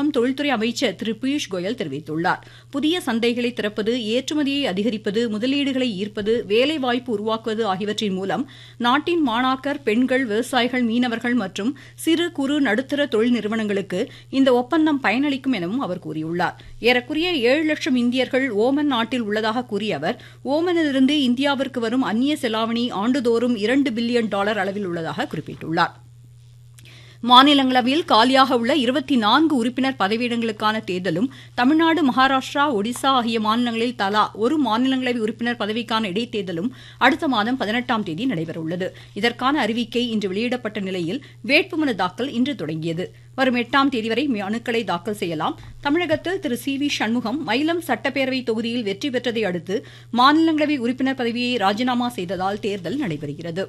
வர்த்தகம் தொழில்துறை அமைச்சர் திரு பியூஷ் கோயல் தெரிவித்துள்ளார் புதிய சந்தைகளை திறப்பது ஏற்றுமதியை அதிகரிப்பது முதலீடுகளை ஈர்ப்பது வேலைவாய்ப்பு உருவாக்குவது ஆகியவற்றின் மூலம் நாட்டின் மாணாக்கர் பெண்கள் விவசாயிகள் மீனவர்கள் மற்றும் சிறு குறு நடுத்தர தொழில் நிறுவனங்களுக்கு இந்த ஒப்பந்தம் பயனளிக்கும் எனவும் அவர் கூறியுள்ளார் ஏறக்குறைய ஏழு லட்சம் இந்தியர்கள் ஓமன் நாட்டில் உள்ளதாக கூறிய அவர் ஓமனிலிருந்து இந்தியாவிற்கு வரும் அந்நிய செலாவணி ஆண்டுதோறும் இரண்டு பில்லியன் டாலர் அளவில் உள்ளதாக குறிப்பிட்டுள்ளார் மாநிலங்களவையில் காலியாக உள்ள இருபத்தி நான்கு உறுப்பினர் பதவியிடங்களுக்கான தேர்தலும் தமிழ்நாடு மகாராஷ்டிரா ஒடிசா ஆகிய மாநிலங்களில் தலா ஒரு மாநிலங்களவை உறுப்பினர் பதவிக்கான இடைத்தேர்தலும் அடுத்த மாதம் பதினெட்டாம் தேதி நடைபெறவுள்ளது இதற்கான அறிவிக்கை இன்று வெளியிடப்பட்ட நிலையில் வேட்புமனு தாக்கல் இன்று தொடங்கியது வரும் எட்டாம் தேதி வரை மனுக்களை தாக்கல் செய்யலாம் தமிழகத்தில் திரு சி வி சண்முகம் மயிலம் சட்டப்பேரவை தொகுதியில் வெற்றி பெற்றதை அடுத்து மாநிலங்களவை உறுப்பினர் பதவியை ராஜினாமா செய்ததால் தேர்தல் நடைபெறுகிறது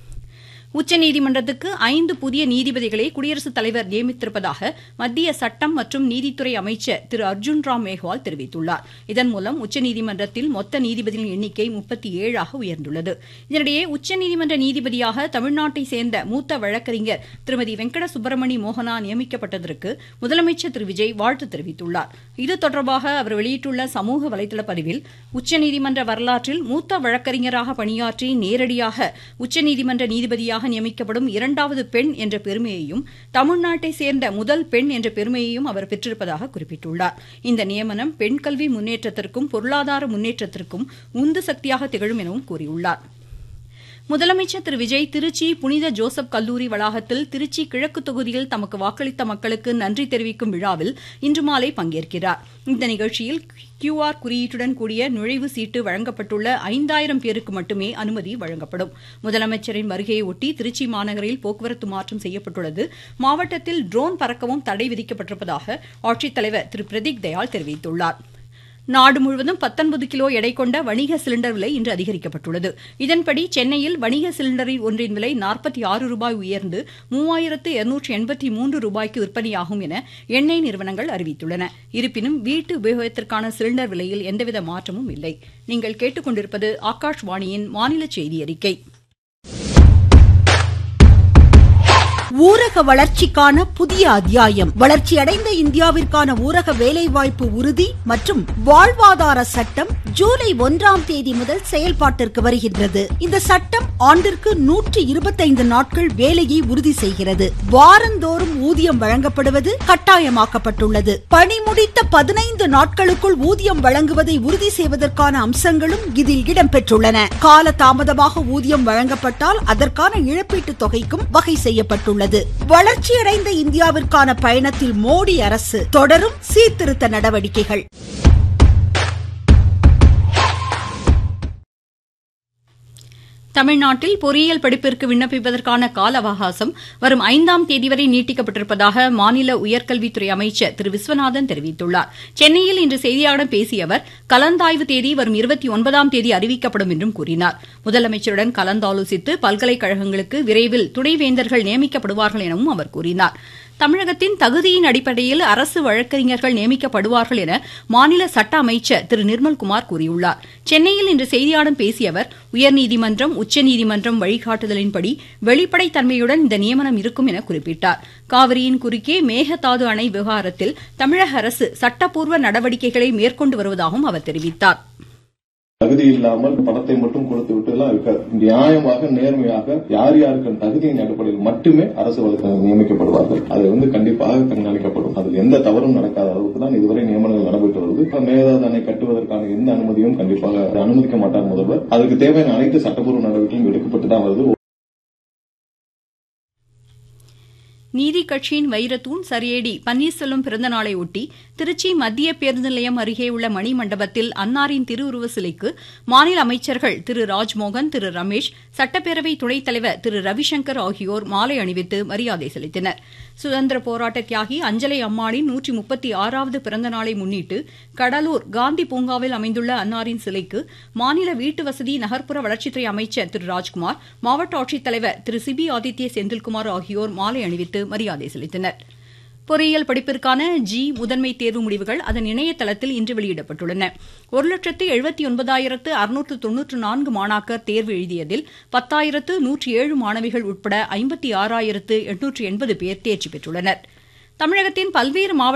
உச்சநீதிமன்றத்துக்கு ஐந்து புதிய நீதிபதிகளை குடியரசுத் தலைவர் நியமித்திருப்பதாக மத்திய சட்டம் மற்றும் நீதித்துறை அமைச்சர் திரு அர்ஜுன் ராம் மேஹ்வால் தெரிவித்துள்ளார் இதன் மூலம் உச்சநீதிமன்றத்தில் மொத்த நீதிபதிகளின் எண்ணிக்கை முப்பத்தி ஏழாக உயர்ந்துள்ளது இதனிடையே உச்சநீதிமன்ற நீதிபதியாக தமிழ்நாட்டை சேர்ந்த மூத்த வழக்கறிஞர் திருமதி வெங்கட சுப்பிரமணி மோகனா நியமிக்கப்பட்டதற்கு முதலமைச்சர் திரு விஜய் வாழ்த்து தெரிவித்துள்ளார் இது தொடர்பாக அவர் வெளியிட்டுள்ள சமூக வலைதள பதிவில் உச்சநீதிமன்ற வரலாற்றில் மூத்த வழக்கறிஞராக பணியாற்றி நேரடியாக உச்சநீதிமன்ற நீதிபதியாக நீதிபதியாக நியமிக்கப்படும் இரண்டாவது பெண் என்ற பெருமையையும் தமிழ்நாட்டை சேர்ந்த முதல் பெண் என்ற பெருமையையும் அவர் பெற்றிருப்பதாக குறிப்பிட்டுள்ளார் இந்த நியமனம் பெண் கல்வி முன்னேற்றத்திற்கும் பொருளாதார முன்னேற்றத்திற்கும் உந்து சக்தியாக திகழும் எனவும் கூறியுள்ளார் முதலமைச்சர் திரு விஜய் திருச்சி புனித ஜோசப் கல்லூரி வளாகத்தில் திருச்சி கிழக்கு தொகுதியில் தமக்கு வாக்களித்த மக்களுக்கு நன்றி தெரிவிக்கும் விழாவில் இன்று மாலை பங்கேற்கிறார் இந்த நிகழ்ச்சியில் கியூஆர் குறியீட்டுடன் கூடிய நுழைவு சீட்டு வழங்கப்பட்டுள்ள ஐந்தாயிரம் பேருக்கு மட்டுமே அனுமதி வழங்கப்படும் முதலமைச்சரின் வருகையை ஒட்டி திருச்சி மாநகரில் போக்குவரத்து மாற்றம் செய்யப்பட்டுள்ளது மாவட்டத்தில் ட்ரோன் பறக்கவும் தடை விதிக்கப்பட்டிருப்பதாக ஆட்சித்தலைவர் திரு பிரதீக் தயாள் தெரிவித்துள்ளார் நாடு முழுவதும் பத்தொன்பது கிலோ எடை கொண்ட வணிக சிலிண்டர் விலை இன்று அதிகரிக்கப்பட்டுள்ளது இதன்படி சென்னையில் வணிக சிலிண்டரின் ஒன்றின் விலை நாற்பத்தி ஆறு ரூபாய் உயர்ந்து மூவாயிரத்து இருநூற்றி எண்பத்தி மூன்று ரூபாய்க்கு விற்பனையாகும் என எண்ணெய் நிறுவனங்கள் அறிவித்துள்ளன இருப்பினும் வீட்டு உபயோகத்திற்கான சிலிண்டர் விலையில் எந்தவித மாற்றமும் இல்லை நீங்கள் கேட்டுக்கொண்டிருப்பது ஆகாஷ்வாணியின் மாநில செய்தி அறிக்கை ஊரக வளர்ச்சிக்கான புதிய அத்தியாயம் வளர்ச்சியடைந்த இந்தியாவிற்கான ஊரக வேலைவாய்ப்பு உறுதி மற்றும் வாழ்வாதார சட்டம் ஜூலை ஒன்றாம் தேதி முதல் செயல்பாட்டிற்கு வருகின்றது இந்த சட்டம் ஆண்டிற்கு நூற்றி இருபத்தைந்து நாட்கள் வேலையை உறுதி செய்கிறது வாரந்தோறும் ஊதியம் வழங்கப்படுவது கட்டாயமாக்கப்பட்டுள்ளது பணி முடித்த பதினைந்து நாட்களுக்குள் ஊதியம் வழங்குவதை உறுதி செய்வதற்கான அம்சங்களும் இதில் இடம்பெற்றுள்ளன கால தாமதமாக ஊதியம் வழங்கப்பட்டால் அதற்கான இழப்பீட்டு தொகைக்கும் வகை செய்யப்பட்டுள்ளது உள்ளது வளர்ச்சியடைந்த இந்தியாவிற்கான பயணத்தில் மோடி அரசு தொடரும் சீர்திருத்த நடவடிக்கைகள் தமிழ்நாட்டில் பொறியியல் படிப்பிற்கு விண்ணப்பிப்பதற்கான கால அவகாசம் வரும் ஐந்தாம் தேதி வரை நீட்டிக்கப்பட்டிருப்பதாக மாநில உயர்கல்வித்துறை அமைச்சர் திரு விஸ்வநாதன் தெரிவித்துள்ளார் சென்னையில் இன்று செய்தியாளர்களிடம் பேசிய அவர் கலந்தாய்வு தேதி வரும் இருபத்தி ஒன்பதாம் தேதி அறிவிக்கப்படும் என்றும் கூறினார் முதலமைச்சருடன் கலந்தாலோசித்து பல்கலைக்கழகங்களுக்கு விரைவில் துணைவேந்தர்கள் நியமிக்கப்படுவார்கள் எனவும் அவர் கூறினார் தமிழகத்தின் தகுதியின் அடிப்படையில் அரசு வழக்கறிஞர்கள் நியமிக்கப்படுவார்கள் என மாநில சட்ட அமைச்சர் திரு நிர்மல்குமார் கூறியுள்ளார் சென்னையில் இன்று செய்தியாளர்களிடம் பேசிய அவர் உயர்நீதிமன்றம் உச்சநீதிமன்றம் வழிகாட்டுதலின்படி வெளிப்படைத்தன்மையுடன் இந்த நியமனம் இருக்கும் என குறிப்பிட்டார் காவிரியின் குறுக்கே மேகதாது அணை விவகாரத்தில் தமிழக அரசு சட்டப்பூர்வ நடவடிக்கைகளை மேற்கொண்டு வருவதாகவும் அவர் தெரிவித்தார் தகுதி இல்லாமல் பணத்தை மட்டும் கொடுத்து விட்டு எல்லாம் இருக்காது நியாயமாக நேர்மையாக யார் யாருக்கு தகுதியின் அடிப்படையில் மட்டுமே அரசு வழக்கறிஞர் நியமிக்கப்படுவார்கள் அது வந்து கண்டிப்பாக கண்காணிக்கப்படும் அதில் எந்த தவறும் நடக்காத அளவுக்கு தான் இதுவரை நியமனங்கள் நடைபெற்று வருது மேகதாது அணை கட்டுவதற்கான எந்த அனுமதியும் கண்டிப்பாக அனுமதிக்க மாட்டார் முதல்வர் அதுக்கு தேவையான அனைத்து சட்டப்பூர்வ நடவடிக்கையும் எடுக்கப்பட்டு தான் வருது நீதி கட்சியின் வைரத்தூண் சரியேடி பன்னீர்செல்வம் பிறந்த நாளை ஒட்டி திருச்சி மத்திய பேருந்து நிலையம் அருகே உள்ள மணி மண்டபத்தில் அன்னாரின் திருவுருவ சிலைக்கு மாநில அமைச்சர்கள் திரு ராஜ்மோகன் திரு ரமேஷ் சட்டப்பேரவை துணைத் தலைவர் திரு ரவிசங்கர் ஆகியோர் மாலை அணிவித்து மரியாதை செலுத்தினர் சுதந்திர போராட்ட தியாகி அஞ்சலை அம்மாளின் நூற்றி முப்பத்தி ஆறாவது பிறந்த நாளை முன்னிட்டு கடலூர் காந்தி பூங்காவில் அமைந்துள்ள அன்னாரின் சிலைக்கு மாநில வீட்டு வசதி நகர்ப்புற வளர்ச்சித்துறை அமைச்சர் திரு ராஜ்குமார் மாவட்ட ஆட்சித்தலைவர் திரு சிபி ஆதித்ய செந்தில்குமார் ஆகியோர் மாலை அணிவித்து மரியாதை செலுத்தினர் பொறியியல் படிப்பிற்கான ஜி முதன்மை தேர்வு முடிவுகள் அதன் இணையதளத்தில் இன்று வெளியிடப்பட்டுள்ளன ஒரு லட்சத்து எழுபத்தி ஒன்பதாயிரத்து அறுநூற்று தொன்னூற்று நான்கு மாணாக்கர் தேர்வு எழுதியதில் பத்தாயிரத்து நூற்றி ஏழு மாணவிகள் உட்பட ஐம்பத்தி ஆறாயிரத்து எண்ணூற்று எண்பது பேர் தேர்ச்சி பெற்றுள்ளனர் தமிழகத்தின் பல்வேறு மாவட்ட